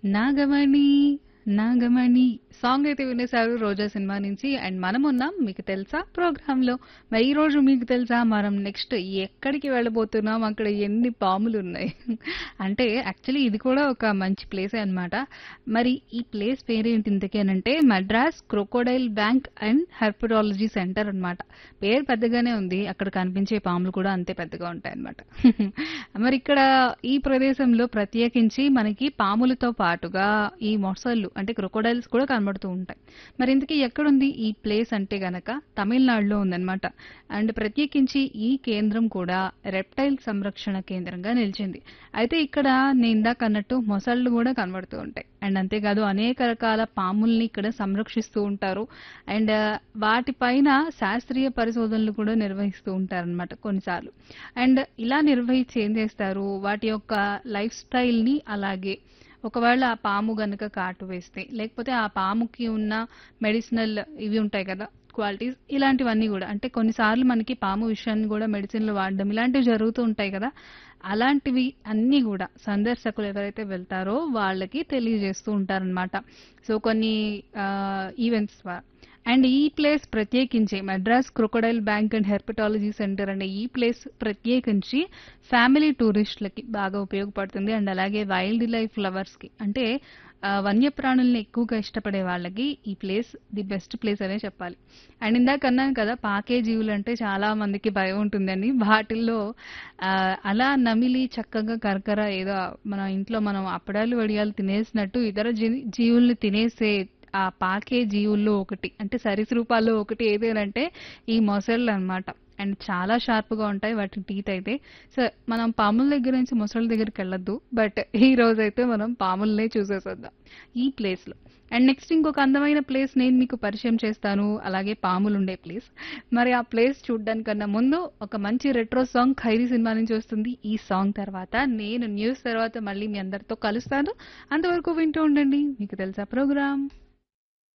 Nagamani Nagamani song అయితే వినేశారు రోజా cinema నుంచి and మనం ఉన్నాం మీకు తెలుసా ప్రోగ్రామ్ లో మరి ఈ రోజు మీకు తెలుసా మనం నెక్స్ట్ ఎక్కడికి వెళ్ళబోతున్నాం అక్కడ ఎన్ని పాములు ఉన్నాయి అంటే యాక్చువల్లీ ఇది కూడా ఒక మంచి ప్లేసే అన్నమాట మరి ఈ ప్లేస్ పేరేంటి ఇంతకేనంటే Madras crocodile bank and herpetology centre అన్నమాట పేరు పెద్దగానే ఉంది అక్కడ కనిపించే పాములు కూడా అంతే పెద్దగా ఉంటాయి అన్నమాట మరి ఇక్కడ ఈ ప్రదేశంలో ప్రత్యేకించి మనకి పాములతో పాటుగా ఈ మొసళ్ళు అంటే క్రొకోడైల్స్ కూడా కనబడుతూ ఉంటాయి మరి ఇంతకీ ఎక్కడుంది ఈ ప్లేస్ అంటే గనక తమిళనాడులో ఉందన్నమాట అండ్ ప్రత్యేకించి ఈ కేంద్రం కూడా రెప్టైల్ సంరక్షణ కేంద్రంగా నిలిచింది అయితే ఇక్కడ నేను ఇందాక అన్నట్టు మొసళ్ళు కూడా కనబడుతూ ఉంటాయి అండ్ అంతేకాదు అనేక రకాల పాముల్ని ఇక్కడ సంరక్షిస్తూ ఉంటారు అండ్ వాటిపైన శాస్త్రీయ పరిశోధనలు కూడా నిర్వహిస్తూ ఉంటారన్నమాట కొన్నిసార్లు అండ్ ఇలా నిర్వహించి ఏం చేస్తారు వాటి యొక్క లైఫ్ స్టైల్ ని అలాగే ఒకవేళ ఆ పాము గనుక కాటు వేస్తే లేకపోతే ఆ పాముకి ఉన్న మెడిసినల్ ఇవి ఉంటాయి కదా క్వాలిటీస్ ఇలాంటివన్నీ కూడా అంటే కొన్నిసార్లు మనకి పాము విషయాన్ని కూడా మెడిసిన్లు వాడడం ఇలాంటివి జరుగుతూ ఉంటాయి కదా అలాంటివి అన్నీ కూడా సందర్శకులు ఎవరైతే వెళ్తారో వాళ్ళకి తెలియజేస్తూ ఉంటారనమాట సో కొన్ని ఈవెంట్స్ ద్వారా అండ్ ఈ ప్లేస్ ప్రత్యేకించి Madras crocodile bank and herpetology centre అనే ఈ ప్లేస్ ప్రత్యేకించి ఫ్యామిలీ టూరిస్టులకి బాగా ఉపయోగపడుతుంది అండ్ అలాగే వైల్డ్ లైఫ్ లవర్స్ కి అంటే ఆ, వన్యప్రాణుల్ని ఎక్కువగా ఇష్టపడే వాళ్ళకి ఈ ప్లేస్ ది బెస్ట్ ప్లేస్ అనే చెప్పాలి అండ్ ఇందాక అన్నాను కదా పాకే జీవులు అంటే చాలా మందికి భయం ఉంటుందని వాటిల్లో ఆ, అలా నమిలి చక్కగా కరకర ఏదో మన ఇంట్లో మనం అప్పడాలు వడియాలు తినేసినట్టు ఇతర జీ- జీవుల్ని తినేసే ఆ పాకే జీవుల్లో ఒకటి అంటే సరీసృపాల్లో ఒకటి ఏదేనంటే ఈ మొసళ్ళు అన్నమాట అండ్ చాలా షార్ప్ గా ఉంటాయి వాటి టీత్ అయితే సో మనం పాముల దగ్గర నుంచి మొసళ్ళ దగ్గరికి వెళ్ళొద్దు బట్ ఈ రోజు అయితే మనం పాములనే చూసేసేద్దాం ఈ ప్లేస్ లో అండ్ నెక్స్ట్ ఇంకొక అందమైన ప్లేస్ నేను మీకు పరిచయం చేస్తాను అలాగే పాములు ఉండే ప్లేస్ మరి ఆ ప్లేస్ చూడడానికన్నా ముందు ఒక మంచి రెట్రో సాంగ్ ఖైరీ సినిమా నుంచి వస్తుంది ఈ సాంగ్ తర్వాత నేను న్యూస్ తర్వాత మళ్ళీ మీ అందరితో కలుస్తాను అంతవరకు వింటూ ఉండండి మీకు తెలుసా ప్రోగ్రామ్